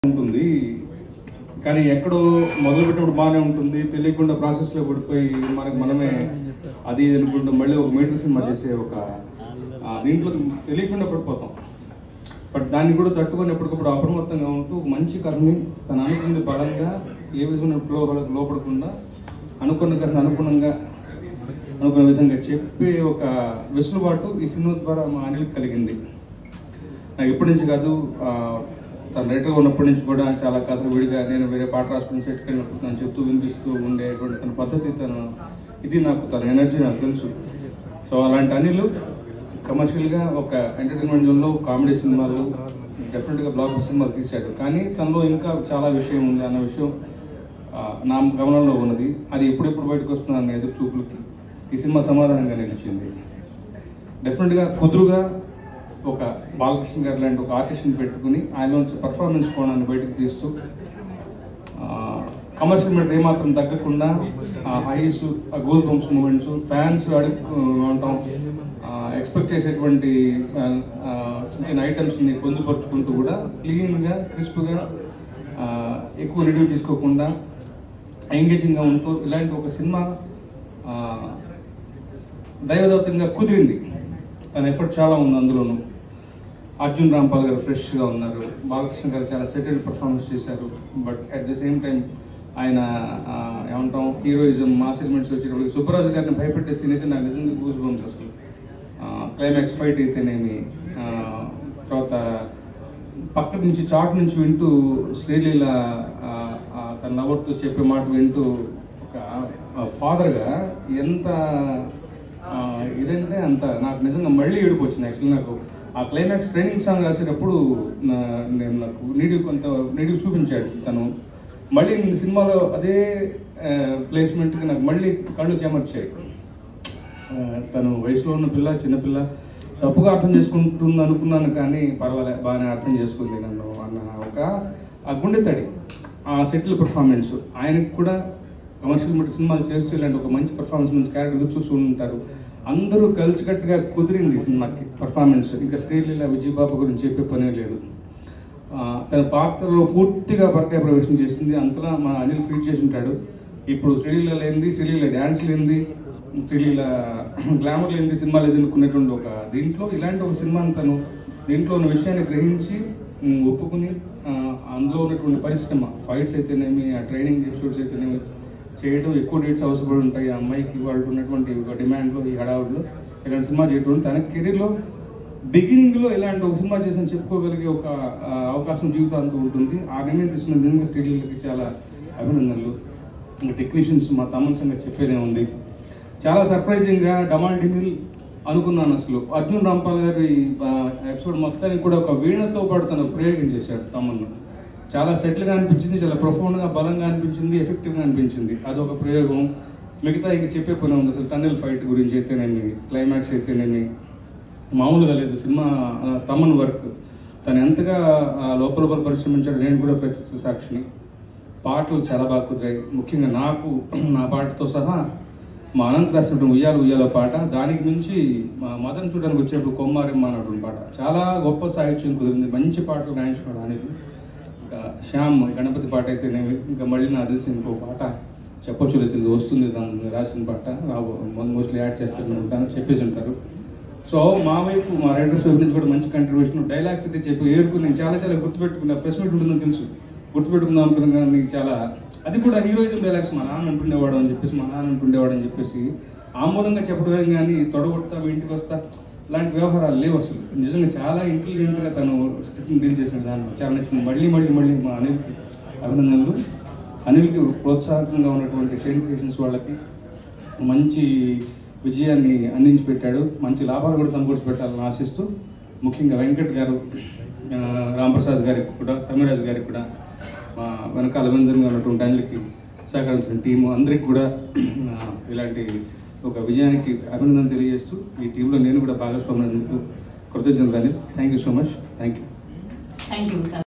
ఉంటుంది కానీ ఎక్కడో మొదలు పెట్టినప్పుడు బాగానే ఉంటుంది తెలియకుండా ప్రాసెస్ లో పడిపోయి మనకి మనమే అది ఇది అనుకుంటూ మళ్ళీ ఒక మీటర్ సినిమా చేసే ఒక ఆ, దీంట్లో తెలియకుండా పడిపోతాం బట్ దాన్ని కూడా తట్టుకొని ఎప్పటికప్పుడు అప్రమత్తంగా ఉంటూ ఒక మంచి కథని తను అనుకుంది బలంగా ఏ విధమైన లోపలకు లోపడకుండా అనుకున్న కథను అనుగుణంగా అనుకున్న విధంగా చెప్పే ఒక వెసులుబాటు ఈ సినిమా ద్వారా మా అనిల్కి కలిగింది నాకు ఎప్పటి నుంచి కాదు ఆ, తన రైటర్గా ఉన్నప్పటి నుంచి కూడా చాలా కథలు విడిగా నేను వేరే పాట రాసుకుని సెట్కి వెళ్ళినప్పుడు తను చెప్తూ వినిపిస్తూ ఉండేటువంటి తన పద్ధతి తను ఇది నాకు తన ఎనర్జీ నాకు తెలుసు సో అలాంటి అనిల్ కమర్షియల్గా ఒక ఎంటర్టైన్మెంట్ జోన్లో కామెడీ సినిమాలు డెఫినెట్గా బ్లాక్ సినిమాలు తీశాడు కానీ తనలో ఇంకా చాలా విషయం ఉంది అన్న విషయం ఆ, నా గమనంలో ఉన్నది అది ఎప్పుడెప్పుడు బయటకు వస్తుంది అన్న ఎదురు చూపులకి ఈ సినిమా సమాధానంగా నిలిచింది డెఫినెట్గా కుదురుగా ఒక బాలకృష్ణ గారు లాంటి ఒక ఆర్టిస్ట్ని పెట్టుకుని ఆయనలోంచి పర్ఫార్మెన్స్ కోణాన్ని బయటకు తీస్తూ కమర్షియల్ మీటర్ ఏమాత్రం తగ్గకుండా ఆ హైస్ ఆ గోస్ బంప్స్ మూమెంట్స్ ఫ్యాన్స్ అడుగు ఉంటాం ఎక్స్పెక్ట్ చేసేటువంటి ఆ, ఆ, చిన్న చిన్న ఐటమ్స్ని పొందుపరుచుకుంటూ కూడా క్లీన్గా క్రిస్ప్గా ఎక్కువ రివ్యూ తీసుకోకుండా ఎంగేజింగ్గా ఉంటూ ఇలాంటి ఒక సినిమా ఆ, దైవదత్తంగా కుదిరింది తన ఎఫర్ట్ చాలా ఉంది అందులోనూ అర్జున్ రాంపాల్ గారు ఫ్రెష్గా ఉన్నారు బాలకృష్ణ గారు చాలా సెటిల్డ్ పర్ఫార్మెన్స్ చేశారు but at the same time ఆయన ఆ, ఏమంటాం హీరోయిజం మాస్ ఎలిమెంట్స్ వచ్చేటప్పుడు సుబ్బరాజు గారిని భయపెట్టే సీన్ అయితే నాకు నిజంగా గూస్ బంప్స్ అసలు క్లైమాక్స్ ఫైట్ అయితేనేమి ఆ, తర్వాత పక్క నుంచి చాట్ నుంచి వింటూ శ్రీలీల ఆ, ఆ, తన లవర్తో చెప్పే మాట వింటూ ఒక ఫాదర్గా ఎంత ఆ, ఇదంటే అంత నాకు నిజంగా మళ్ళీ ఏడుపు వచ్చింది యాక్చువల్లీ నాకు ఆ క్లైమాక్స్ ట్రైనింగ్ సాంగ్ రాసేటప్పుడు నా- నేను నాకు నీడి కొంత నీడి చూపించాడు తను మళ్ళీ నేను సినిమాలో అదే ప్లేస్మెంట్కి నాకు మళ్ళీ కళ్ళు చెమర్చాయి ఆ, తను వయసులో ఉన్న పిల్ల చిన్నపిల్ల తప్పుగా అర్థం చేసుకుంటుంది అనుకున్నాను కానీ పర్వాలే బాగానే అర్థం చేసుకుంది నన్ను అన్న ఒక ఆ గుండె తడి ఆ సెటిల్ పర్ఫార్మెన్స్ ఆయనకు కూడా కమర్షియల్ మీటర్ సినిమాలు చేస్తూ ఇలాంటి ఒక మంచి పర్ఫార్మెన్స్ మంచి క్యారెక్టర్ ఎదురు చూస్తూ ఉంటారు అందరూ కలిసికట్టుగా కుదిరింది ఈ సినిమాకి పర్ఫార్మెన్స్ ఇంకా శ్రీలీల విజయబాబు గురించి చెప్పే పనే లేదు ఆ, తన పాత్రలో పూర్తిగా పరకాయ ప్రవేశం చేసింది అంతలా మన అనిల్ ఫీడ్ చేసి ఉంటాడు ఇప్పుడు శ్రీలీల లేనిది శ్రీలీల డ్యాన్స్ లేనిది శ్రీలీల గ్లామర్ లేనిది సినిమా లేదు అనుకునేటువంటి ఒక దీంట్లో ఇలాంటి ఒక సినిమాని తను దీంట్లో ఉన్న విషయాన్ని గ్రహించి ఉమ్, ఒప్పుకుని ఆ, అందులో ఉన్నటువంటి పరిశ్రమ ఫైట్స్ అయితేనేమి ఆ ట్రైనింగ్ ఎపిసోడ్స్ అయితేనేమి చేయడం ఎక్కువ డేట్స్ అవసరపడి ఉంటాయి ఆ అమ్మాయికి వాళ్ళు ఉన్నటువంటి ఒక డిమాండ్లో ఈ హడావుడిలో ఇలాంటి సినిమా చేయడం తన కెరీర్లో బిగినింగ్ లో ఇలాంటి ఒక సినిమా చేసిన చెప్పుకోగలిగే ఒక ఆ, అవకాశం జీవితాంతం ఉంటుంది ఆ నిర్ణయం తీసుకున్న నిజంగా స్టేడియంలకి చాలా అభినందనలు ఇంకా టెక్నీషియన్స్ మా తమ్మన్ సంగతి చెప్పేదే ఉంది చాలా సర్ప్రైజింగ్ గా డమాల్ డిమిల్ అనుకున్నాను అసలు అర్జున్ రాంపాల్ గారి ఎపిసోడ్ మొత్తానికి కూడా ఒక వీణతో పాటు తను ప్రయోగం చేశాడు తమ్మన్ను చాలా సెటిల్ గా అనిపించింది చాలా ప్రొఫౌండ్ గా బలంగా అనిపించింది ఎఫెక్టివ్ గా అనిపించింది అదొక ప్రయోగం మిగతా ఇంక చెప్పే పని ఉంది అసలు టన్నెల్ ఫైట్ గురించి అయితేనేమి క్లైమాక్స్ అయితేనేమి మామూలుగా లేదు సినిమా ఆ, తమన్ వర్క్ తను ఎంతగా ఆ, లోపల లోపల పరిశ్రమించాడు నేను కూడా ప్రత్యక్ష సాక్షిని పాటలు చాలా బాగా కుదిరాయి ముఖ్యంగా నాకు నా పాటతో సహా మా అనంత రాసినటువంటి ఉయ్యాల ఉయ్యాల పాట దానికి మించి మా మదన్ చూడడానికి వచ్చేప్పుడు కొమ్మారిమ్మ అన్నటువంటి పాట చాలా గొప్ప సాహిత్యం కుదిరింది మంచి పాటలు రాయించుకున్నాడు అనేది ఇంకా శ్యామ్ గణపతి పాట అయితేనేమి ఇంకా మళ్ళీ నాకు తెలిసి ఇంకో పాట చెప్పొచ్చు లేదు ఇది వస్తుంది దాని రాసిన పాట మోస్ట్లీ యాడ్ చేస్తారు అనుకుంటాను చెప్పేసి ఉంటారు సో మా వైపు మా రైటర్స్ వైపు నుంచి కూడా మంచి కంట్రిబ్యూషన్ డైలాగ్స్ అయితే చెప్పి ఏరుకుని నేను చాలా చాలా గుర్తుపెట్టుకున్నా ప్రెస్ మీట్ ఉంటుందని తెలుసు గుర్తుపెట్టుకుందాం అనుకున్నాను కానీ నీకు చాలా అది కూడా హీరోయిజం డైలాగ్స్ మా నాన్న అంటుండేవాడు అని చెప్పేసి మా నాన్న అంటుండేవాడు అని చెప్పేసి ఆమోదంగా చెప్పడమే కానీ తొడగొడతా మీ ఇంటికి వస్తా ఇలాంటి వ్యవహారాలు లేవు అసలు నిజంగా చాలా ఇంటెలిజెంట్ గా తను స్క్రిప్ట్ డీల్ చేసిన విధానం చాలా నచ్చింది మళ్ళీ మళ్ళీ మళ్ళీ మా అనిల్కి అభినందనలు అనిల్కి ప్రోత్సాహకంగా ఉన్నటువంటి షేన్ క్రియేషన్స్ వాళ్ళకి మంచి విజయాన్ని అందించి పెట్టాడు మంచి లాభాలు కూడా సమకూర్చి పెట్టాలని ఆశిస్తూ ముఖ్యంగా వెంకట్ గారు ఆ, రాంప్రసాద్ గారికి కూడా తమిరాజు గారికి కూడా మా వెనకాల అభినందనగా ఉన్నటువంటి అనిల్కి సహకరించిన టీము అందరికి కూడా ఆ, ఇలాంటి ఒక విజయానికి అభినందన తెలియజేస్తూ ఈ టీంలో నేను కూడా భాగస్వామ్యం కృతజ్ఞతలు thank you so much thank you thank you sir